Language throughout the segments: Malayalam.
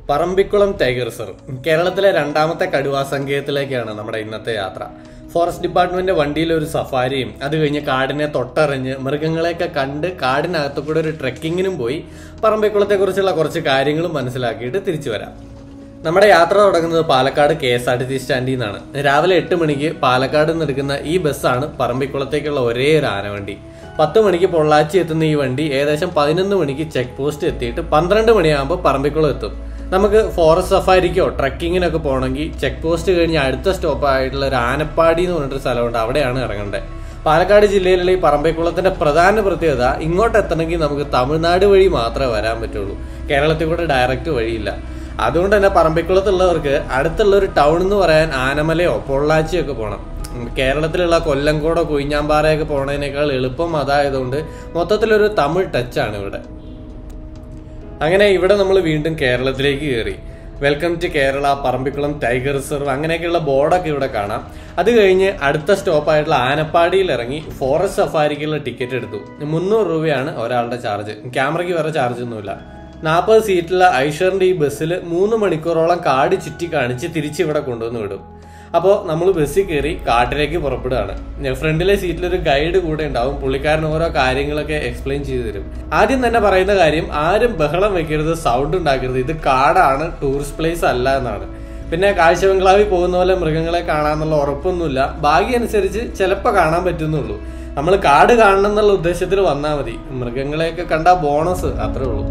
പറമ്പിക്കുളം ടൈഗർ റിസർവ് കേരളത്തിലെ രണ്ടാമത്തെ കടുവാ സങ്കേതത്തിലേക്കാണ് നമ്മുടെ ഇന്നത്തെ യാത്ര ഫോറസ്റ്റ് ഡിപ്പാർട്ട്മെന്റ് വണ്ടിയിൽ ഒരു സഫാരിയും അത് കഴിഞ്ഞ് കാടിനെ തൊട്ടറിഞ്ഞ് മൃഗങ്ങളെയൊക്കെ കണ്ട് കാടിനകത്തു കൂടെ ഒരു ട്രെക്കിങ്ങിനും പോയി പറമ്പിക്കുളത്തെ കുറിച്ചുള്ള കുറച്ച് കാര്യങ്ങളും മനസ്സിലാക്കിയിട്ട് തിരിച്ചു വരാം നമ്മുടെ യാത്ര തുടങ്ങുന്നത് Palakkad K S R T C സ്റ്റാൻഡിൽ നിന്നാണ് രാവിലെ എട്ട് മണിക്ക് പാലക്കാട് നിന്ന് എടുക്കുന്ന ഈ ബസ്സാണ് പറമ്പിക്കുളത്തേക്കുള്ള ഒരേ ഒരു ആനവണ്ടി പത്ത് മണിക്ക് പൊള്ളാച്ചി എത്തുന്ന ഈ വണ്ടി ഏകദേശം പതിനൊന്ന് മണിക്ക് ചെക്ക് പോസ്റ്റ് എത്തിയിട്ട് പന്ത്രണ്ട് മണിയാകുമ്പോൾ പറമ്പിക്കുളം എത്തും നമുക്ക് ഫോറസ്റ്റ് സഫാരിക്കോ ട്രക്കിങ്ങിനൊക്കെ പോകണമെങ്കിൽ ചെക്ക് പോസ്റ്റ് കഴിഞ്ഞ് അടുത്ത സ്റ്റോപ്പ് ആയിട്ടുള്ള ഒരു ആനപ്പാടി എന്ന് പറഞ്ഞിട്ടൊരു സ്ഥലമുണ്ട് അവിടെയാണ് ഇറങ്ങേണ്ടത് പാലക്കാട് ജില്ലയിലുള്ള ഈ പറമ്പിക്കുളത്തിന്റെ പ്രധാന പ്രത്യേകത ഇങ്ങോട്ട് എത്തണമെങ്കിൽ നമുക്ക് തമിഴ്നാട് വഴി മാത്രമേ വരാൻ പറ്റുള്ളൂ കേരളത്തിൽ കൂടെ ഡയറക്റ്റ് വഴിയില്ല അതുകൊണ്ട് തന്നെ പറമ്പിക്കുളത്തുള്ളവർക്ക് അടുത്തുള്ള ഒരു ടൗൺ എന്ന് പറയാൻ ആനമലയോ പൊള്ളാച്ചിയോ ഒക്കെ പോകണം ഉം, കേരളത്തിലുള്ള കൊല്ലങ്കോടോ കുയിഞ്ഞാമ്പാറയൊക്കെ പോണതിനേക്കാൾ എളുപ്പം അതായതുകൊണ്ട് മൊത്തത്തിലൊരു തമിഴ് ടച്ചാണ് ഇവിടെ അങ്ങനെ ഇവിടെ നമ്മൾ വീണ്ടും കേരളത്തിലേക്ക് കയറി welcome to Kerala Parambikulam tiger reserve അങ്ങനെയൊക്കെയുള്ള ബോർഡൊക്കെ ഇവിടെ കാണാം അത് കഴിഞ്ഞ് അടുത്ത സ്റ്റോപ്പായിട്ടുള്ള ആനപ്പാടിയിൽ ഇറങ്ങി ഫോറസ്റ്റ് സഫാരിക്കുള്ള ടിക്കറ്റ് എടുത്തു മുന്നൂറ് രൂപയാണ് ഒരാളുടെ ചാർജ് ക്യാമറയ്ക്ക് വേറെ ചാർജ് ഒന്നുമില്ല നാൽപ്പത് സീറ്റുള്ള ഐഷറിന്റെ ഈ ബസ്സിൽ മൂന്ന് മണിക്കൂറോളം കാട് ചുറ്റി കാണിച്ച് തിരിച്ച് ഇവിടെ കൊണ്ടുവന്ന് വിടും അപ്പോൾ നമ്മൾ ബസ്സിൽ കയറി കാട്ടിലേക്ക് പുറപ്പെടുകയാണ് ഫ്രണ്ടിലെ സീറ്റിൽ ഒരു ഗൈഡ് കൂടെ ഉണ്ടാവും പുള്ളിക്കാരൻ ഓരോ കാര്യങ്ങളൊക്കെ എക്സ്പ്ലെയിൻ ചെയ്തു തരും ആദ്യം തന്നെ പറയുന്ന കാര്യം ആരും ബഹളം വെക്കരുത് സൗണ്ട് ഉണ്ടാക്കരുത് ഇത് കാടാണ് ടൂറിസ്റ്റ് പ്ലേസ് അല്ല എന്നാണ് പിന്നെ കാഴ്ച ബംഗ്ലാവിൽ പോകുന്ന പോലെ മൃഗങ്ങളെ കാണാന്നുള്ള ഉറപ്പൊന്നുമില്ല ഭാഗ്യം അനുസരിച്ച് ചിലപ്പോൾ കാണാൻ പറ്റുന്നുള്ളൂ നമ്മൾ കാട് കാണണം എന്നുള്ള ഉദ്ദേശത്തിൽ വന്നാൽ മതി മൃഗങ്ങളെയൊക്കെ കണ്ട ബോണസ് അത്രേ ഉള്ളൂ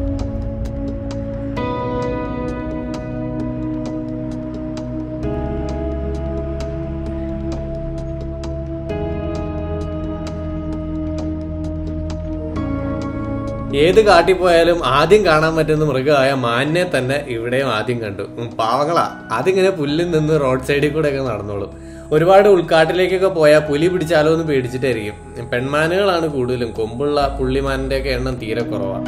ഏത് കാട്ടിൽ പോയാലും ആദ്യം കാണാൻ പറ്റുന്ന മൃഗമായ മാനിനെ തന്നെ ഇവിടെയും ആദ്യം കണ്ടു ഉം, പാവങ്ങളാ അതിങ്ങനെ പുല്ലിൽ നിന്ന് റോഡ് സൈഡിൽ കൂടെ ഒക്കെ നടന്നോളും ഒരുപാട് ഉൾക്കാട്ടിലേക്കൊക്കെ പോയാൽ പുലി പിടിച്ചാലോ എന്ന് പേടിച്ചിട്ടായിരിക്കും പെൺമാനുകളാണ് കൂടുതലും കൊമ്പുള്ള പുള്ളിമാനിന്റെ ഒക്കെ എണ്ണം തീരെ കുറവാണ്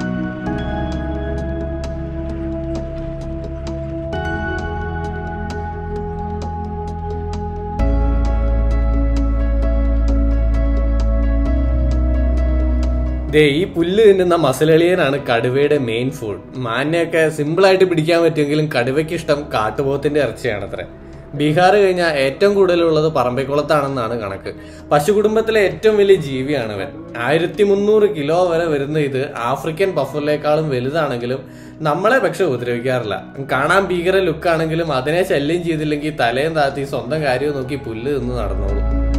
ദേ ഈ പുല്ല് തിന്നുന്ന മസലളിയനാണ് കടുവയുടെ മെയിൻ ഫുഡ് മാനിനെയൊക്കെ സിമ്പിൾ ആയിട്ട് പിടിക്കാൻ പറ്റുമെങ്കിലും കടുവയ്ക്ക് ഇഷ്ടം കാട്ടുപോത്തിന്റെ ഇറച്ചിയാണ് അത്ര ബീഹാർ കഴിഞ്ഞാൽ ഏറ്റവും കൂടുതലുള്ളത് പറമ്പിക്കുളത്താണെന്നാണ് കണക്ക് പശുകുടുംബത്തിലെ ഏറ്റവും വലിയ ജീവിയാണ് ഇവൻ ആയിരത്തി മുന്നൂറ് കിലോ വരെ വരുന്ന ഇത് ആഫ്രിക്കൻ ബഫറിനേക്കാളും വലുതാണെങ്കിലും നമ്മളെ പക്ഷെ ഉപദ്രവിക്കാറില്ല കാണാൻ ഭീകര ലുക്കാണെങ്കിലും അതിനെ ശല്യം ചെയ്തില്ലെങ്കിൽ തലയും താത്തി സ്വന്തം കാര്യവും നോക്കി പുല്ല് തിന്ന് നടന്നോളൂ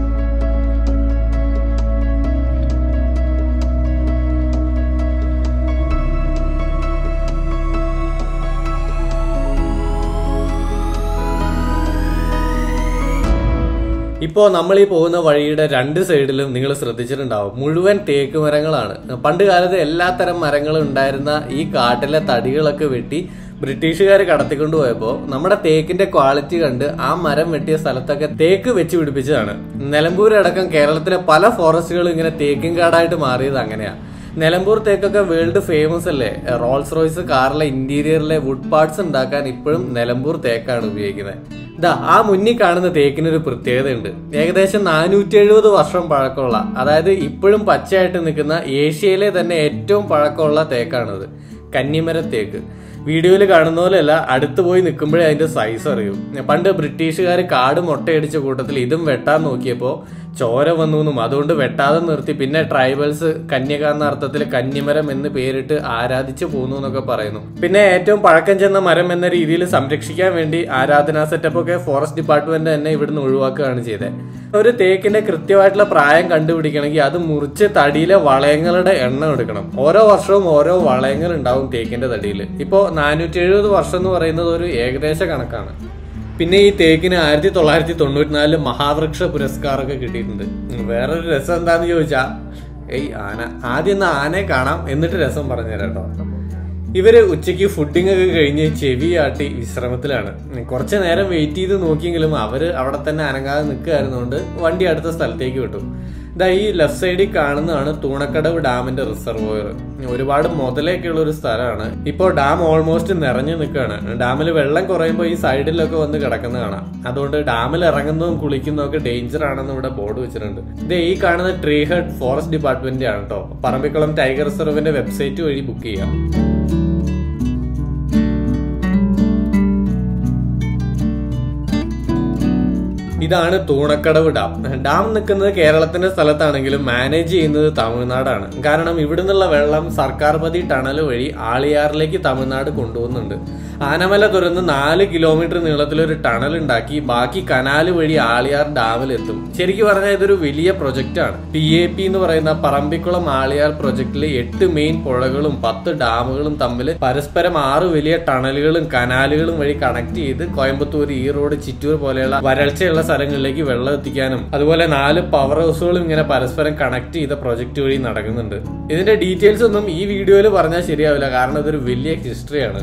ഇപ്പോൾ നമ്മൾ ഈ പോകുന്ന വഴിയുടെ രണ്ട് സൈഡിലും നിങ്ങൾ ശ്രദ്ധിച്ചിട്ടുണ്ടാവും മുഴുവൻ തേക്ക് മരങ്ങളാണ് പണ്ട് കാലത്ത് എല്ലാത്തരം മരങ്ങളും ഉണ്ടായിരുന്ന ഈ കാട്ടിലെ തടികളൊക്കെ വെട്ടി ബ്രിട്ടീഷുകാർ കടത്തിക്കൊണ്ട് പോയപ്പോൾ നമ്മുടെ തേക്കിന്റെ ക്വാളിറ്റി കണ്ട് ആ മരം വെട്ടിയ സ്ഥലത്തൊക്കെ തേക്ക് വെച്ച് പിടിപ്പിച്ചതാണ് നിലമ്പൂരടക്കം കേരളത്തിലെ പല ഫോറസ്റ്റുകളും ഇങ്ങനെ തേക്കിൻ കാടായിട്ട് മാറിയത് അങ്ങനെയാ നിലമ്പൂർ തേക്കൊക്കെ വേൾഡ് ഫേമസ് അല്ലേ റോൾസ് റോയ്സ് കാറിലെ ഇന്റീരിയറിലെ വുഡ് പാർട്സ് ഉണ്ടാക്കാൻ ഇപ്പോഴും നിലമ്പൂർ തേക്കാണ് ഉപയോഗിക്കുന്നത് ഇതാ ആ മുന്നിൽ കാണുന്ന തേക്കിനൊരു പ്രത്യേകതയുണ്ട് ഏകദേശം നാനൂറ്റി എഴുപത് വർഷം പഴക്കമുള്ള അതായത് ഇപ്പോഴും പച്ചയായിട്ട് നിൽക്കുന്ന ഏഷ്യയിലെ തന്നെ ഏറ്റവും പഴക്കമുള്ള തേക്കാണിത് കന്നിമര തേക്ക് വീഡിയോയിൽ കാണുന്ന പോലെയല്ല അടുത്ത് പോയി നിൽക്കുമ്പോഴേ അതിന്റെ സൈസ് അറിയൂ പണ്ട് ബ്രിട്ടീഷുകാർ കാട് മുട്ടയടിച്ച കൂട്ടത്തിൽ ഇതും വെട്ടാൻ നോക്കിയപ്പോൾ ചോര വന്നു എന്നും അതുകൊണ്ട് വെട്ടാതെ നിർത്തി പിന്നെ ട്രൈബൽസ് കന്യക എന്ന അർത്ഥത്തിൽ കന്നിമരം എന്ന് പേരിട്ട് ആരാധിച്ചു പോന്നു എന്നൊക്കെ പറയുന്നു പിന്നെ ഏറ്റവും പഴക്കം ചെന്ന മരം എന്ന രീതിയിൽ സംരക്ഷിക്കാൻ വേണ്ടി ആരാധനാ സെറ്റപ്പ് ഒക്കെ ഫോറസ്റ്റ് ഡിപ്പാർട്ട്മെന്റ് തന്നെ ഇവിടുന്ന് ഒഴിവാക്കുകയാണ് ചെയ്തത് ഒരു തേക്കിന്റെ കൃത്യമായിട്ടുള്ള പ്രായം കണ്ടുപിടിക്കണമെങ്കിൽ അത് മുറിച്ച് തടിയിലെ വളയങ്ങളുടെ എണ്ണം എടുക്കണം ഓരോ വർഷവും ഓരോ വളയങ്ങൾ ഉണ്ടാവും തേക്കിന്റെ തടിയിൽ ഇപ്പോൾ നാനൂറ്റി എഴുപത് വർഷം എന്ന് പറയുന്നത് ഒരു ഏകദേശ കണക്കാണ് പിന്നെ ഈ തേക്കിന് ആയിരത്തി തൊള്ളായിരത്തി തൊണ്ണൂറ്റിനാലില് മഹാവൃക്ഷ പുരസ്കാരമൊക്കെ കിട്ടിയിട്ടുണ്ട് ഉം, വേറൊരു രസം എന്താന്ന് ചോദിച്ചാ ഏയ് ആന ആദ്യം ഒന്ന് ആനയെ കാണാം എന്നിട്ട് രസം പറഞ്ഞുതരാം കേട്ടോ ഇവര് ഉച്ചയ്ക്ക് ഫുഡിംഗ് ഒക്കെ കഴിഞ്ഞ് ചെവിയാട്ടി വിശ്രമത്തിലാണ് ഉം, കുറച്ച് നേരം വെയിറ്റ് ചെയ്ത് നോക്കിയെങ്കിലും അവര് അവിടെ തന്നെ അനങ്ങാതെ നിൽക്കുകയായിരുന്നുകൊണ്ട് വണ്ടി അടുത്ത സ്ഥലത്തേക്ക് വിട്ടു ഇതാ ഈ ലെഫ്റ്റ് സൈഡിൽ കാണുന്നതാണ് തൂണക്കടവ് ഡാമിന്റെ റിസർവോയർ ഒരുപാട് മുതലൊക്കെ ഉള്ള ഒരു സ്ഥലമാണ് ഇപ്പോൾ ഡാം ഓൾമോസ്റ്റ് നിറഞ്ഞു നിൽക്കുകയാണ് ഡാമിൽ വെള്ളം കുറയുമ്പോൾ ഈ സൈഡിലൊക്കെ വന്ന് കിടക്കുന്ന കാണാം അതുകൊണ്ട് ഡാമിൽ ഇറങ്ങുന്നതും കുളിക്കുന്നതും ഒക്കെ ഡേഞ്ചർ ആണെന്ന് ഇവിടെ ബോർഡ് വെച്ചിട്ടുണ്ട് ഇത് ഈ കാണുന്ന ട്രീ ഹെഡ് ഫോറസ്റ്റ് ഡിപ്പാർട്ട്മെന്റ് ആണ് കേട്ടോ പറമ്പിക്കുളം ടൈഗർ റിസർവിന്റെ വെബ്സൈറ്റ് വഴി ബുക്ക് ചെയ്യാം ഇതാണ് തൂണക്കടവ് ഡാം ഡാം നിൽക്കുന്നത് കേരളത്തിന്റെ സ്ഥലത്താണെങ്കിലും മാനേജ് ചെയ്യുന്നത് തമിഴ്നാടാണ് കാരണം ഇവിടെ നിന്നുള്ള വെള്ളം സർക്കാർ പതി ടണൽ വഴി ആളിയാറിലേക്ക് തമിഴ്നാട് കൊണ്ടുപോകുന്നുണ്ട് ആനമല തുറന്ന് നാല് കിലോമീറ്റർ നീളത്തിലൊരു ടണൽ ഉണ്ടാക്കി ബാക്കി കനാല് വഴി ആളിയാർ ഡാമിലെത്തും ശരിക്കും പറഞ്ഞാൽ ഇതൊരു വലിയ പ്രൊജക്റ്റ് ആണ് പി എ പി എന്ന് പറയുന്ന പറമ്പിക്കുളം ആളിയാർ പ്രൊജക്റ്റിൽ എട്ട് മെയിൻ പുഴകളും പത്ത് ഡാമുകളും തമ്മിൽ പരസ്പരം ആറ് വലിയ ടണലുകളും കനാലുകളും വഴി കണക്ട് ചെയ്ത് കോയമ്പത്തൂർ ഈറോഡ് ചിറ്റൂർ പോലെയുള്ള വരൾച്ചയുള്ള സ്ഥലങ്ങളിലേക്ക് വെള്ളം എത്തിക്കാനും അതുപോലെ നാല് പവർ ഹൗസുകളും ഇങ്ങനെ പരസ്പരം കണക്ട് ചെയ്ത പ്രൊജക്ട് വഴി നടക്കുന്നുണ്ട് ഇതിന്റെ ഡീറ്റെയിൽസ് ഒന്നും ഈ വീഡിയോയിൽ പറഞ്ഞാൽ ശരിയാവില്ല കാരണം ഇതൊരു വലിയ ഹിസ്റ്ററിയാണ്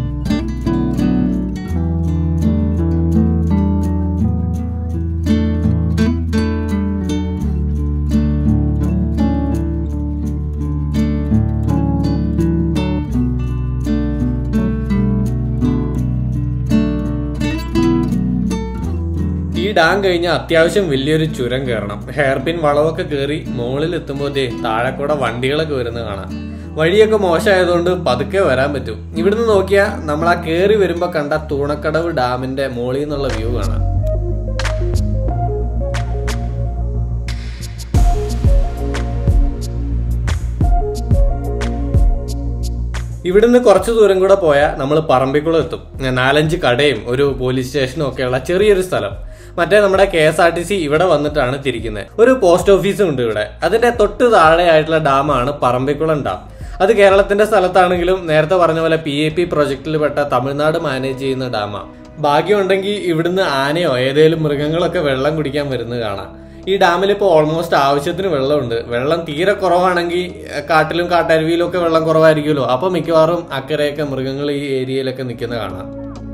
ഈ ഡാം കഴിഞ്ഞ അത്യാവശ്യം വലിയൊരു ചുരം കയറണം ഹെയർപിൻ വളവൊക്കെ കയറി മുകളിൽ എത്തുമ്പോൾ ദേ താഴെ കൂടെ വണ്ടികളൊക്കെ വരുന്നത് കാണാം വഴിയൊക്കെ മോശമായതുകൊണ്ട് പതുക്കെ വരാൻ പറ്റും ഇവിടുന്ന് നോക്കിയാൽ നമ്മൾ ആ കയറി വരുമ്പോൾ കണ്ട തൂണക്കടവ് ഡാമിന്റെ മുകളിൽ നിന്നുള്ള വ്യൂ കാണാം ഇവിടുന്ന് കുറച്ച് ദൂരം കൂടെ പോയാൽ നമ്മൾ പറമ്പിക്കുളം എത്തും നാലഞ്ച് കടയും ഒരു പോലീസ് സ്റ്റേഷനും ഒക്കെയുള്ള ചെറിയൊരു സ്ഥലം മറ്റേ നമ്മുടെ K S R T C ഇവിടെ വന്നിട്ടാണ് തിരിക്കുന്നത് ഒരു പോസ്റ്റ് ഓഫീസും ഉണ്ട് ഇവിടെ അതിന്റെ തൊട്ട് താഴെയായിട്ടുള്ള ഡാമാണ് പറമ്പിക്കുളം ഡാം അത് കേരളത്തിന്റെ സ്ഥലത്താണെങ്കിലും നേരത്തെ പറഞ്ഞ പോലെ പി എ പി പ്രൊജക്റ്റിൽ പെട്ട തമിഴ്നാട് മാനേജ് ചെയ്യുന്ന ഡാമാണ് ഭാഗ്യമുണ്ടെങ്കിൽ ഇവിടുന്ന് ആനയോ ഏതെങ്കിലും മൃഗങ്ങളൊക്കെ വെള്ളം കുടിക്കാൻ വരുന്നത് കാണാം ഈ ഡാമിൽ ഇപ്പോൾ ഓൾമോസ്റ്റ് ആവശ്യത്തിന് വെള്ളമുണ്ട് വെള്ളം തീരെ കുറവാണെങ്കിൽ കാട്ടിലും കാട്ടരുവിയിലും ഒക്കെ വെള്ളം കുറവായിരിക്കുമല്ലോ അപ്പൊ മിക്കവാറും അക്കരെയൊക്കെ മൃഗങ്ങൾ ഈ ഏരിയയിലൊക്കെ നിൽക്കുന്ന കാണാം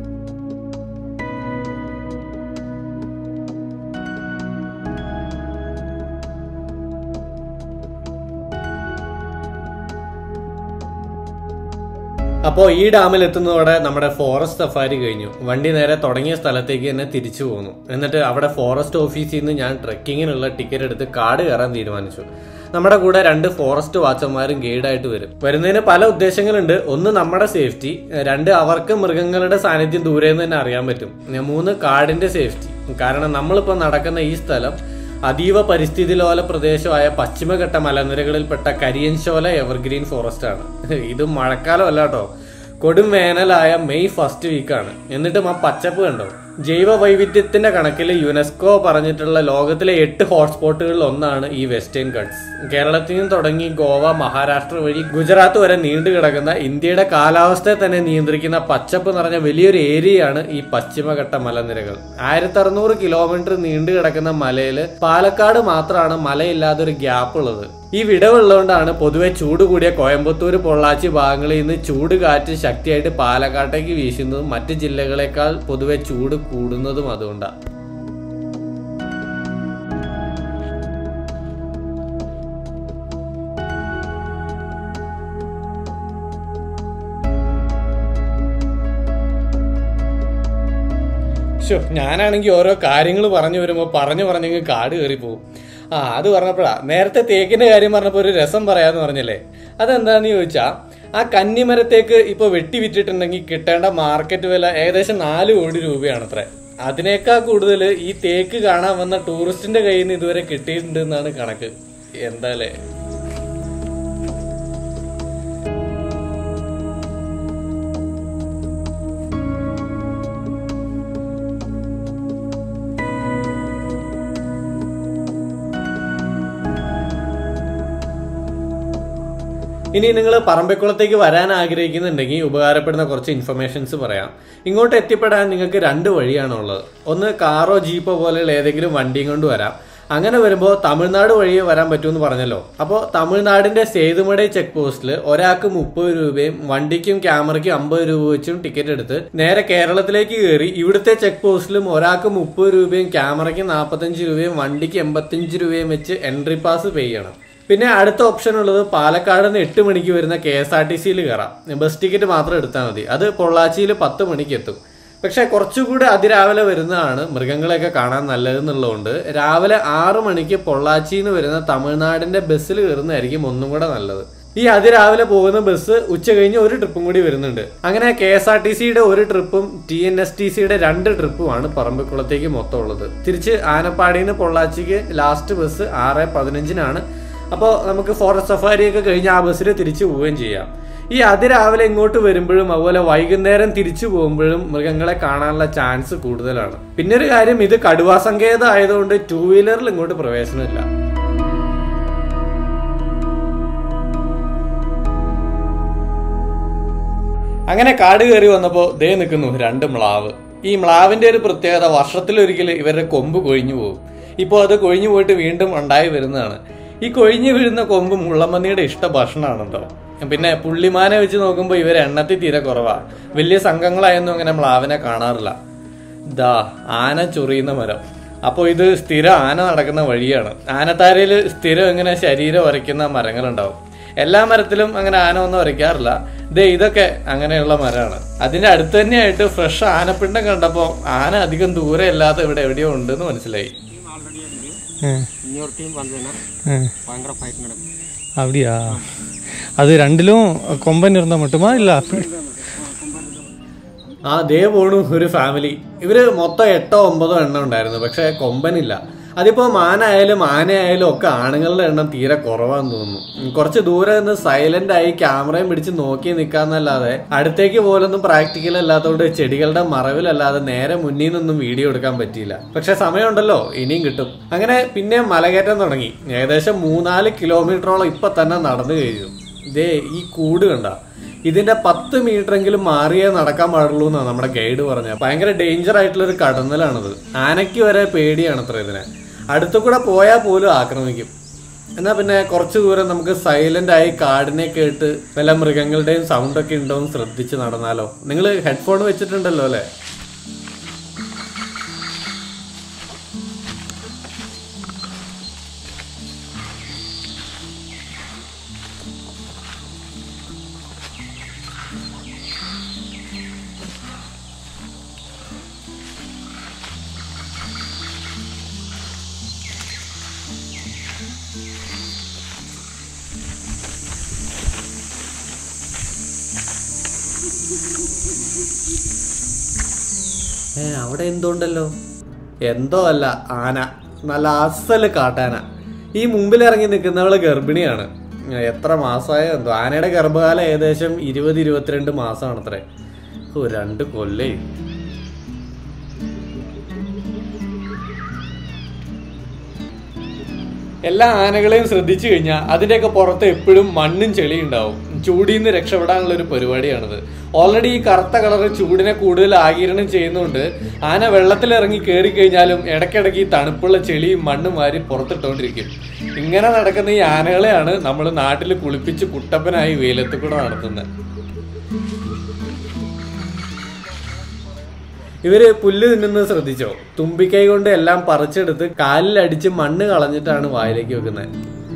അപ്പോൾ ഈ ഡാമിൽ എത്തുന്നതോടെ നമ്മുടെ ഫോറസ്റ്റ് സഫാരി കഴിഞ്ഞു വണ്ടി നേരെ തുടങ്ങിയ സ്ഥലത്തേക്ക് തന്നെ തിരിച്ചു പോന്നു എന്നിട്ട് അവിടെ ഫോറസ്റ്റ് ഓഫീസിൽ നിന്ന് ഞാൻ ട്രെക്കിങ്ങിനുള്ള ടിക്കറ്റ് എടുത്ത് കാട് കയറാൻ തീരുമാനിച്ചു നമ്മുടെ കൂടെ രണ്ട് ഫോറസ്റ്റ് വാച്ചന്മാരും ഗൈഡായിട്ട് വരും വരുന്നതിന് പല ഉദ്ദേശങ്ങളുണ്ട് ഒന്ന് നമ്മുടെ സേഫ്റ്റി രണ്ട് അവർക്ക് മൃഗങ്ങളുടെ സാന്നിധ്യം ദൂരെ നിന്ന് തന്നെ അറിയാൻ പറ്റും മൂന്ന് കാടിന്റെ സേഫ്റ്റി കാരണം നമ്മളിപ്പോൾ നടക്കുന്ന ഈ സ്ഥലം അതീവ പരിസ്ഥിതി ലോല പ്രദേശമായ പശ്ചിമഘട്ട മലനിരകളിൽപ്പെട്ട കരിയൻശോല എവർഗ്രീൻ ഫോറസ്റ്റ് ആണ് ഇത് മഴക്കാലം അല്ല കേട്ടോ കൊടും വേനലായ മെയ് ഫസ്റ്റ് വീക്കാണ് എന്നിട്ടും ആ പച്ചപ്പ് കണ്ടോ ജൈവ വൈവിധ്യത്തിന്റെ കണക്കിൽ യുനെസ്കോ പറഞ്ഞിട്ടുള്ള ലോകത്തിലെ എട്ട് ഹോട്ട്സ്പോട്ടുകളിൽ ഒന്നാണ് ഈ വെസ്റ്റേൺ ഗട്ട്സ് കേരളത്തിൽ നിന്ന് തുടങ്ങി ഗോവ മഹാരാഷ്ട്ര വഴി ഗുജറാത്ത് വരെ നീണ്ടു കിടക്കുന്ന ഇന്ത്യയുടെ കാലാവസ്ഥയെ തന്നെ നിയന്ത്രിക്കുന്ന പച്ചപ്പ് നിറഞ്ഞ വലിയൊരു ഏരിയയാണ് ഈ പശ്ചിമഘട്ട മലനിരകൾ ആയിരത്തി അറുന്നൂറ് കിലോമീറ്റർ നീണ്ടു കിടക്കുന്ന മലയിൽ പാലക്കാട് മാത്രമാണ് മലയില്ലാതെ ഒരു ഗ്യാപ്പ് ഉള്ളത് ഈ വിടവുള്ളതുകൊണ്ടാണ് പൊതുവെ ചൂട് കൂടിയ കോയമ്പത്തൂർ പൊള്ളാച്ചി ഭാഗങ്ങളിൽ നിന്ന് ചൂട് കാറ്റ് ശക്തിയായിട്ട് പാലക്കാട്ടേക്ക് വീശുന്നതും മറ്റ് ജില്ലകളെക്കാൾ പൊതുവെ ചൂട് കൂടുന്നതും അതുകൊണ്ടാണ് ശോ ഞാനാണെങ്കിൽ ഓരോ കാര്യങ്ങൾ പറഞ്ഞു വരുമ്പോൾ പറഞ്ഞു പറഞ്ഞെങ്കിൽ കാട് കയറി പോകും ആ അത് പറഞ്ഞപ്പോഴാ നേരത്തെ തേക്കിന്റെ കാര്യം പറഞ്ഞപ്പോൾ ഒരു രസം പറയാന്ന് പറഞ്ഞല്ലേ അതെന്താന്ന് ചോദിച്ചാ ആ കന്നിമരത്തേക്ക് ഇപ്പൊ വെട്ടി വിറ്റിട്ടുണ്ടെങ്കിൽ കിട്ടേണ്ട മാർക്കറ്റ് വില ഏകദേശം നാല് കോടി രൂപയാണ് അത്ര അതിനേക്കാൾ കൂടുതൽ ഈ തേക്ക് കാണാൻ വന്ന ടൂറിസ്റ്റിന്റെ കയ്യിൽ നിന്ന് ഇതുവരെ കിട്ടിയിട്ടുണ്ട് എന്നാണ് കണക്ക് എന്താല്ലേ ഇനി നിങ്ങൾ പറമ്പിക്കുളത്തേക്ക് വരാൻ ആഗ്രഹിക്കുന്നുണ്ടെങ്കിൽ ഉപകാരപ്പെടുന്ന കുറച്ച് ഇൻഫർമേഷൻസ് പറയാം ഇങ്ങോട്ട് എത്തിപ്പെടാൻ നിങ്ങൾക്ക് രണ്ട് വഴിയാണുള്ളത് ഒന്ന് കാറോ ജീപ്പോ പോലെയുള്ള ഏതെങ്കിലും വണ്ടിയും കൊണ്ട് വരാം അങ്ങനെ വരുമ്പോൾ തമിഴ്നാട് വഴിയേ വരാൻ പറ്റുമെന്ന് പറഞ്ഞല്ലോ അപ്പോൾ തമിഴ്നാടിന്റെ സേതുമട ചെക്ക് പോസ്റ്റിൽ ഒരാൾക്ക് മുപ്പത് രൂപയും വണ്ടിക്കും ക്യാമറയ്ക്കും അമ്പത് രൂപ വെച്ചും ടിക്കറ്റ് എടുത്ത് നേരെ കേരളത്തിലേക്ക് കയറി ഇവിടുത്തെ ചെക്ക് പോസ്റ്റിലും ഒരാൾക്ക് മുപ്പത് രൂപയും ക്യാമറയ്ക്ക് നാൽപ്പത്തഞ്ച് രൂപയും വണ്ടിക്ക് എൺപത്തഞ്ച് രൂപയും വെച്ച് എൻട്രി പാസ് പേ ചെയ്യണം പിന്നെ അടുത്ത ഓപ്ഷൻ ഉള്ളത് പാലക്കാട് നിന്ന് എട്ട് മണിക്ക് വരുന്ന കെ എസ് ആർ ടി സിയിൽ കയറാം ബസ് ടിക്കറ്റ് മാത്രം എടുത്താൽ മതി അത് പൊള്ളാച്ചിയിൽ പത്ത് മണിക്ക് എത്തും പക്ഷെ കുറച്ചുകൂടി അതിരാവിലെ വരുന്നതാണ് മൃഗങ്ങളെയൊക്കെ കാണാൻ നല്ലതെന്നുള്ളതുകൊണ്ട് രാവിലെ ആറ് മണിക്ക് പൊള്ളാച്ചിയിൽ നിന്ന് വരുന്ന തമിഴ്നാടിന്റെ ബസ്സിൽ കയറുന്നതായിരിക്കും ഒന്നും കൂടെ നല്ലത് ഈ അതിരാവിലെ പോകുന്ന ബസ് ഉച്ച കഴിഞ്ഞ് ഒരു ട്രിപ്പും കൂടി വരുന്നുണ്ട് അങ്ങനെ കെ എസ് ആർ ടി സിയുടെ ഒരു ട്രിപ്പും ടി എൻ എസ് ടി സിയുടെ രണ്ട് ട്രിപ്പുമാണ് പറമ്പിക്കുളത്തേക്ക് മൊത്തം ഉള്ളത് തിരിച്ച് ആനപ്പാടിയിൽ നിന്ന് പൊള്ളാച്ചിക്ക് ലാസ്റ്റ് ബസ് ആറ് പതിനഞ്ചിനാണ് അപ്പോൾ നമുക്ക് ഫോറസ്റ്റ് സഫാരിയൊക്കെ കഴിഞ്ഞ് ആ ബസ്സിൽ തിരിച്ചു പോവുകയും ചെയ്യാം ഈ അതിരാവിലെ ഇങ്ങോട്ട് വരുമ്പോഴും അതുപോലെ വൈകുന്നേരം തിരിച്ചു പോകുമ്പോഴും മൃഗങ്ങളെ കാണാനുള്ള ചാൻസ് കൂടുതലാണ് പിന്നെ ഒരു കാര്യം ഇത് കടുവാ സങ്കേതം ആയതുകൊണ്ട് ടൂ വീലറിൽ ഇങ്ങോട്ട് പ്രവേശനമില്ല അങ്ങനെ കാട് കയറി വന്നപ്പോൾ ദേ നിൽക്കുന്നു രണ്ട് മ്ലാവ് ഈ മ്ലാവിന്റെ ഒരു പ്രത്യേകത വർഷത്തിലൊരിക്കൽ ഇവരുടെ കൊമ്പ് കൊഴിഞ്ഞു പോകും ഇപ്പോൾ അത് കൊഴിഞ്ഞു പോയിട്ട് വീണ്ടും ഉണ്ടായി വരുന്നതാണ് ഈ കൊഴിഞ്ഞു വീഴുന്ന കൊമ്പ് മുള്ളമ്മന്നിയുടെ ഇഷ്ട ഭക്ഷണമാണ് കേട്ടോ പിന്നെ പുള്ളിമാനെ വെച്ച് നോക്കുമ്പോൾ ഇവർ എണ്ണത്തിൽ തീരെ കുറവാണ് വലിയ സംഘങ്ങളായൊന്നും അങ്ങനെ മ്ലാവിനെ കാണാറില്ല ദാ ആന ചൊറിയുന്ന മരം അപ്പോൾ ഇത് സ്ഥിരം ആന നടക്കുന്ന വഴിയാണ് ആനത്താരയിൽ സ്ഥിരം ഇങ്ങനെ ശരീരം ഉരയ്ക്കുന്ന മരങ്ങളുണ്ടാവും എല്ലാ മരത്തിലും അങ്ങനെ ആന ഒന്നും ഉരയ്ക്കാറില്ല ദേ ഇതൊക്കെ അങ്ങനെയുള്ള മരമാണ് അതിന്റെ അടുത്ത് തന്നെയായിട്ട് ഫ്രഷ് ആനപ്പിണ്ടം കണ്ടപ്പോൾ ആന അധികം ദൂരെ അല്ലാതെ ഇവിടെ എവിടെയോ ഉണ്ടെന്ന് മനസ്സിലായി ஆல்ரெடி இருக்கு ம், இன்னொரு டீம் வந்ததுன்னா ம். பயங்கர ஃபைட் நடக்கும் அப்படியா அது ரெண்டிலும் கொம்பன் இருந்தால் மட்டுமா இல்லை அப்படி ആ ദേ പോണു ഒരു ഫാമിലി ഇവര് മൊത്തം എട്ടോ ഒമ്പതോ എണ്ണം ഉണ്ടായിരുന്നു പക്ഷെ കൊമ്പനില്ല അതിപ്പോ മാനായാലും ആനയായാലും ഒക്കെ ആണുങ്ങളുടെ എണ്ണം തീരെ കുറവാന്ന് തോന്നുന്നു ഉം, കുറച്ച് ദൂരെ നിന്ന് സൈലന്റ് ആയി ക്യാമറയും പിടിച്ച് നോക്കി നിൽക്കാന്നല്ലാതെ അടുത്തേക്ക് പോലൊന്നും പ്രാക്ടിക്കൽ അല്ലാത്തതുകൊണ്ട് ചെടികളുടെ മറവിലല്ലാതെ നേരെ മുന്നിൽ നിന്നൊന്നും വീഡിയോ എടുക്കാൻ പറ്റിയില്ല പക്ഷെ സമയമുണ്ടല്ലോ ഇനിയും കിട്ടും അങ്ങനെ പിന്നെ മലകയറ്റം തുടങ്ങി ഏകദേശം മൂന്നാല് കിലോമീറ്ററോളം ഇപ്പൊ തന്നെ നടന്നു കഴിഞ്ഞു ഇതേ ഈ കൂട് കണ്ട ഇതിന്റെ പത്ത് മീറ്റർ എങ്കിലും മാറിയേ നടക്കാൻ പാടുള്ളൂ എന്നാണ് നമ്മുടെ ഗൈഡ് പറഞ്ഞത് ഭയങ്കര ഡേഞ്ചർ ആയിട്ടുള്ള ഒരു കടന്നലാണിത് ആനയ്ക്ക് വരെ പേടിയാണ് അത്ര ഇതിനെ അടുത്തു കൂടെ പോയാൽ പോലും ആക്രമിക്കും എന്നാ പിന്നെ കുറച്ച് ദൂരം നമുക്ക് സൈലന്റ് ആയി കാടിനെ കേട്ട് വല്ല മൃഗങ്ങളുടെയും സൗണ്ട് ഒക്കെ ഉണ്ടോ എന്ന് ശ്രദ്ധിച്ച് നടന്നാലോ നിങ്ങൾ ഹെഡ്ഫോൺ വെച്ചിട്ടുണ്ടല്ലോ അല്ലേ ഏ അവിടെ എന്തുണ്ടല്ലോ എന്തോ അല്ല ആന നല്ല അസല് കാട്ടാന ഈ മുമ്പിൽ ഇറങ്ങി നിൽക്കുന്നവള് ഗർഭിണിയാണ് ഏ, എത്ര മാസമായോ എന്തോ ആനയുടെ ഗർഭകാലം ഏകദേശം ഇരുപത് ഇരുപത്തിരണ്ട് മാസമാണ് അത്രേ ഓ രണ്ട് കൊല്ലേ എല്ലാ ആനകളെയും ശ്രദ്ധിച്ചു കഴിഞ്ഞാൽ അതിന്റെയൊക്കെ പുറത്ത് എപ്പോഴും മണ്ണും ചെളിയും ഉണ്ടാവും ചൂടിൽ നിന്ന് രക്ഷപ്പെടാനുള്ള ഒരു പരിപാടിയാണിത് ഓൾറെഡി ഈ കറുത്ത കളർ ചൂടിനെ കൂടുതൽ ആകിരണം ചെയ്യുന്നതുകൊണ്ട് ആന വെള്ളത്തിൽ ഇറങ്ങി കയറി കഴിഞ്ഞാലും ഇടയ്ക്കിടയ്ക്ക് ഈ തണുപ്പുള്ള ചെളിയും മണ്ണും വാരി പുറത്തിട്ടുകൊണ്ടിരിക്കും ഇങ്ങനെ നടക്കുന്ന ഈ ആനകളെയാണ് നമ്മൾ നാട്ടിൽ കുളിപ്പിച്ച് കുട്ടപ്പനായി വെയിലത്ത് കൂടെ നടത്തുന്നത് ഇവര് പുല്ല് തിന്നുന്നത് ശ്രദ്ധിച്ചോ തുമ്പിക്കൈ കൊണ്ട് എല്ലാം പറിച്ചെടുത്ത് കാലിൽ അടിച്ച് മണ്ണ് കളഞ്ഞിട്ടാണ് വായിലേക്ക് വെക്കുന്നത്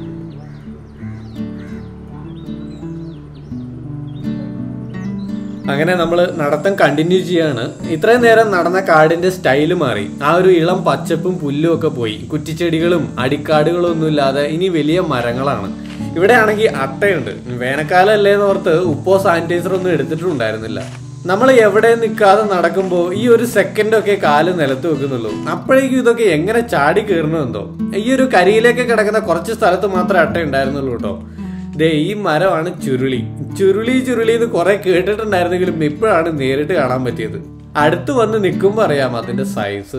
അങ്ങനെ നമ്മൾ നടത്തം കണ്ടിന്യൂ ചെയ്യാണ് ഇത്രയും നേരം നടന്ന കാടിന്റെ സ്റ്റൈല് മാറി ആ ഒരു ഇളം പച്ചപ്പും പുല്ലും ഒക്കെ പോയി കുറ്റിച്ചെടികളും അടിക്കാടുകളും ഒന്നും ഇല്ലാതെ ഇനി വലിയ മരങ്ങളാണ് ഇവിടെ ആണെങ്കിൽ അട്ടയുണ്ട് വേനൽക്കാലം അല്ലേന്ന് ഓർത്ത് ഉപ്പോ സാനിറ്റൈസർ ഒന്നും എടുത്തിട്ടുണ്ടായിരുന്നില്ല നമ്മൾ എവിടെ നിൽക്കാതെ നടക്കുമ്പോൾ ഈ ഒരു സെക്കൻഡ് ഒക്കെ കാല് നിലത്ത് വെക്കുന്നുള്ളൂ അപ്പോഴേക്കും ഇതൊക്കെ എങ്ങനെ ചാടി കയറണമെന്തോ ഈ ഒരു കരിയിലേക്ക് കിടക്കുന്ന കുറച്ച് സ്ഥലത്ത് മാത്രമേ അട്ട ഉണ്ടായിരുന്നുള്ളൂ കേട്ടോ ദേ ഈ മരമാണ് ചുരുളി ചുരുളി ചുരുളി എന്ന് കുറെ കേട്ടിട്ടുണ്ടായിരുന്നെങ്കിലും ഇപ്പോഴാണ് നേരിട്ട് കാണാൻ പറ്റിയത് അടുത്ത് വന്ന് നിൽക്കുമ്പോൾ അറിയാം അതിന്റെ സൈസ്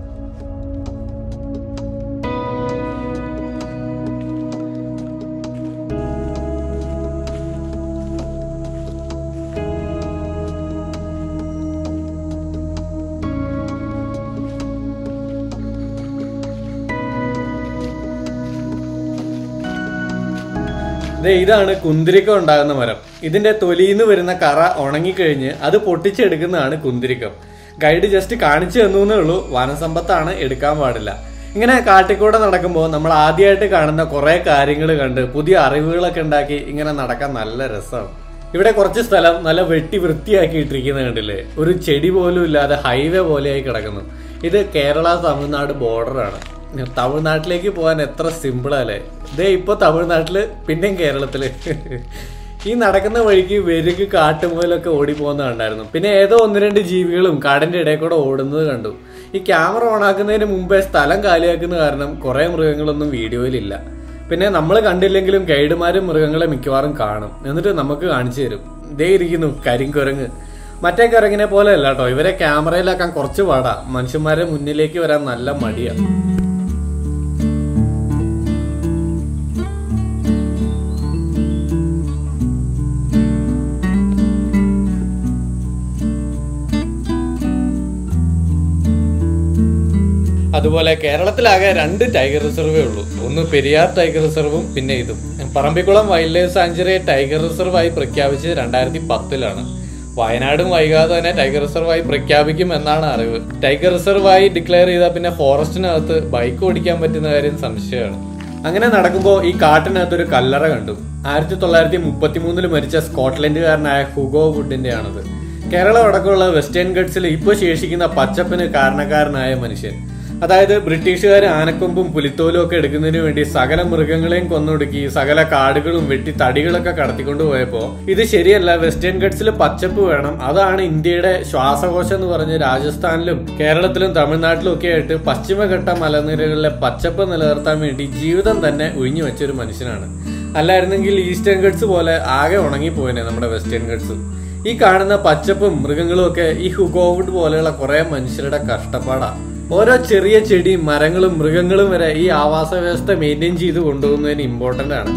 ദേ ഇതാണ് കുന്തിരിക്കം ഉണ്ടാകുന്ന മരം ഇതിന്റെ തൊലിന്ന് വരുന്ന കറ ഉണങ്ങിക്കഴിഞ്ഞ് അത് പൊട്ടിച്ചെടുക്കുന്നതാണ് കുന്തിരിക്കം ഗൈഡ് ജസ്റ്റ് കാണിച്ചു തന്നേ ഉള്ളൂ വനസമ്പത്താണ് എടുക്കാൻ പാടില്ല ഇങ്ങനെ കാട്ടിക്കൂടെ നടക്കുമ്പോൾ നമ്മൾ ആദ്യമായിട്ട് കാണുന്ന കുറെ കാര്യങ്ങൾ കണ്ട് പുതിയ അറിവുകളൊക്കെ ഉണ്ടാക്കി ഇങ്ങനെ നടക്കാൻ നല്ല രസമാണ് ഇവിടെ കുറച്ച് സ്ഥലം നല്ല വെട്ടി വൃത്തിയാക്കി ഇട്ടിരിക്കുന്നത് കണ്ടില്ലേ ഒരു ചെടി പോലും ഇല്ലാതെ ഹൈവേ പോലെയായി കിടക്കുന്നു ഇത് കേരള തമിഴ്നാട് ബോർഡറാണ് തമിഴ്നാട്ടിലേക്ക് പോകാൻ എത്ര സിമ്പിളല്ലേ ഇതേ ഇപ്പൊ തമിഴ്നാട്ടില് പിന്നെയും കേരളത്തില് ഈ നടക്കുന്ന വഴിക്ക് വെരുക് കാട്ടുമുതലൊക്കെ ഓടി പോകുന്നത് കണ്ടായിരുന്നു പിന്നെ ഏതോ ഒന്ന് രണ്ട് ജീവികളും കാടിന്റെ ഇടയിൽ കൂടെ ഓടുന്നത് കണ്ടു ഈ ക്യാമറ ഓണാക്കുന്നതിന് മുമ്പേ സ്ഥലം കാലിയാക്കുന്ന കാരണം കുറെ മൃഗങ്ങളൊന്നും വീഡിയോയിലില്ല പിന്നെ നമ്മൾ കണ്ടില്ലെങ്കിലും ഗൈഡുമാരും മൃഗങ്ങളെ മിക്കവാറും കാണും എന്നിട്ട് നമുക്ക് കാണിച്ചു തരും ഇതേ ഇരിക്കുന്നു കരിങ്കുരങ്ങ് മറ്റേ കുരങ്ങിനെ പോലെ അല്ല കേട്ടോ ഇവരെ ക്യാമറയിലാക്കാൻ കുറച്ച് പാടാ മനുഷ്യന്മാരെ മുന്നിലേക്ക് വരാൻ നല്ല മടിയാ അതുപോലെ കേരളത്തിലാകെ രണ്ട് ടൈഗർ റിസർവേ ഉള്ളൂ ഒന്ന് പെരിയാർ ടൈഗർ റിസർവും പിന്നെ ഇതും Parambikulam wildlife sanctuary tiger റിസർവായി പ്രഖ്യാപിച്ചത് രണ്ടായിരത്തി പത്തിലാണ് വയനാടും വൈകാതെ തന്നെ ടൈഗർ റിസർവായി പ്രഖ്യാപിക്കും എന്നാണ് അറിവ് ടൈഗർ റിസർവായി ഡിക്ലെയർ ചെയ്താൽ പിന്നെ ഫോറസ്റ്റിനകത്ത് ബൈക്ക് ഓടിക്കാൻ പറ്റുന്ന കാര്യം സംശയമാണ് അങ്ങനെ നടക്കുമ്പോൾ ഈ കാട്ടിനകത്ത് ഒരു കല്ലറ കണ്ടു ആയിരത്തി തൊള്ളായിരത്തി മുപ്പത്തി മൂന്നിൽ മരിച്ച സ്കോട്ട്ലൻഡുകാരനായ ഹുഗോ വുഡിന്റെ ആണത് കേരളം അടക്കമുള്ള വെസ്റ്റേൺ ഗഡ്സിൽ ഇപ്പോൾ ശേഷിക്കുന്ന പച്ചപ്പിന് കാരണക്കാരനായ മനുഷ്യൻ അതായത് ബ്രിട്ടീഷുകാർ ആനക്കൊമ്പും പുലിത്തോലും ഒക്കെ എടുക്കുന്നതിന് വേണ്ടി സകല മൃഗങ്ങളെയും കൊന്നൊടുക്കി സകല കാടുകളും വെട്ടി തടികളൊക്കെ കടത്തിക്കൊണ്ട് പോയപ്പോ ഇത് ശരിയല്ല വെസ്റ്റേൺ ഗഡ്സിൽ പച്ചപ്പ് വേണം അതാണ് ഇന്ത്യയുടെ ശ്വാസകോശം എന്ന് പറഞ്ഞ് രാജസ്ഥാനിലും കേരളത്തിലും തമിഴ്നാട്ടിലും ഒക്കെ ആയിട്ട് പശ്ചിമഘട്ട മലനിരകളിലെ പച്ചപ്പ് നിലനിർത്താൻ വേണ്ടി ജീവിതം തന്നെ ഒഴിഞ്ഞു വെച്ചൊരു മനുഷ്യനാണ് അല്ലായിരുന്നെങ്കിൽ ഈസ്റ്റേൺ ഗഡ്സ് പോലെ ആകെ ഉണങ്ങിപ്പോയനെ നമ്മുടെ വെസ്റ്റേൺ ഗഡ്സ് ഈ കാണുന്ന പച്ചപ്പും മൃഗങ്ങളും ഒക്കെ ഈ ഹുഗോവുഡ് പോലെയുള്ള കുറെ മനുഷ്യരുടെ കഷ്ടപ്പാടാ ഓരോ ചെറിയ ചെടിയും മരങ്ങളും മൃഗങ്ങളും വരെ ഈ ആവാസ വ്യവസ്ഥ മെയിൻറ്റെയിൻ ചെയ്ത് കൊണ്ടുപോകുന്നതിന് ഇമ്പോർട്ടന്റ് ആണ്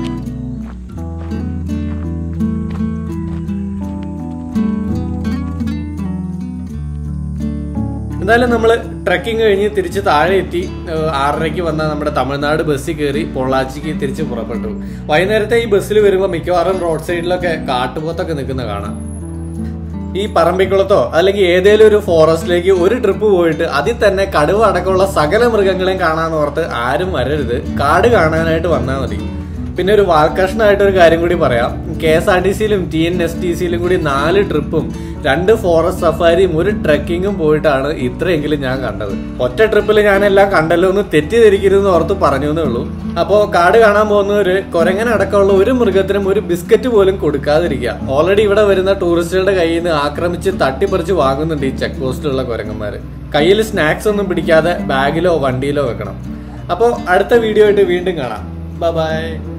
എന്തായാലും നമ്മൾ ട്രക്കിംഗ് കഴിഞ്ഞ് തിരിച്ച് താഴെ എത്തി ഏഹ് ആറരയ്ക്ക് വന്ന നമ്മുടെ തമിഴ്നാട് ബസ്സിൽ കയറി പൊള്ളാച്ചിക്ക് തിരിച്ച് പുറപ്പെട്ടു വൈകുന്നേരത്തെ ഈ ബസ്സിൽ വരുമ്പോൾ മിക്കവാറും റോഡ് സൈഡിലൊക്കെ കാട്ടുപോത്തൊക്കെ നിൽക്കുന്ന കാണാം ഈ പറമ്പിക്കുളത്തോ അല്ലെങ്കിൽ ഏതേലും ഒരു ഫോറസ്റ്റിലേക്ക് ഒരു ട്രിപ്പ് പോയിട്ട് അതിൽ തന്നെ കടുവ അടക്കമുള്ള സകല മൃഗങ്ങളെയും കാണാന്ന് ഓർത്ത് ആരും വരരുത് കാട് കാണാനായിട്ട് വന്നാൽ മതി പിന്നെ ഒരു വാൽക്കഷ്ണമായിട്ട് ഒരു കാര്യം കൂടി പറയാം കെ എസ് ആർ ടി സിയിലും ടി എൻ എസ് ടി സിയിലും കൂടി നാല് ട്രിപ്പും രണ്ട് ഫോറസ്റ്റ് സഫാരിയും ഒരു ട്രക്കിങ്ങും പോയിട്ടാണ് ഇത്രയെങ്കിലും ഞാൻ കണ്ടത് ഒറ്റ ട്രിപ്പിൽ ഞാനെല്ലാം കണ്ടല്ലോ എന്ന് തെറ്റിദ്ധരിക്കരുതെന്ന് ഓർത്ത് പറഞ്ഞു എന്നേ ഉള്ളൂ അപ്പോൾ കാട് കാണാൻ പോകുന്നവര് കൊരങ്ങനടക്കമുള്ള ഒരു മൃഗത്തിനും ഒരു ബിസ്ക്കറ്റ് പോലും കൊടുക്കാതിരിക്കുക ഓൾറെഡി ഇവിടെ വരുന്ന ടൂറിസ്റ്റുകളുടെ കയ്യിൽ നിന്ന് ആക്രമിച്ച് തട്ടിപ്പറിച്ച് വാങ്ങുന്നുണ്ട് ഈ ചെക്ക് പോസ്റ്റിലുള്ള കൊരങ്ങന്മാര് കയ്യിൽ സ്നാക്സ് ഒന്നും പിടിക്കാതെ ബാഗിലോ വണ്ടിയിലോ വെക്കണം അപ്പോൾ അടുത്ത വീഡിയോ ആയിട്ട് വീണ്ടും കാണാം ബൈ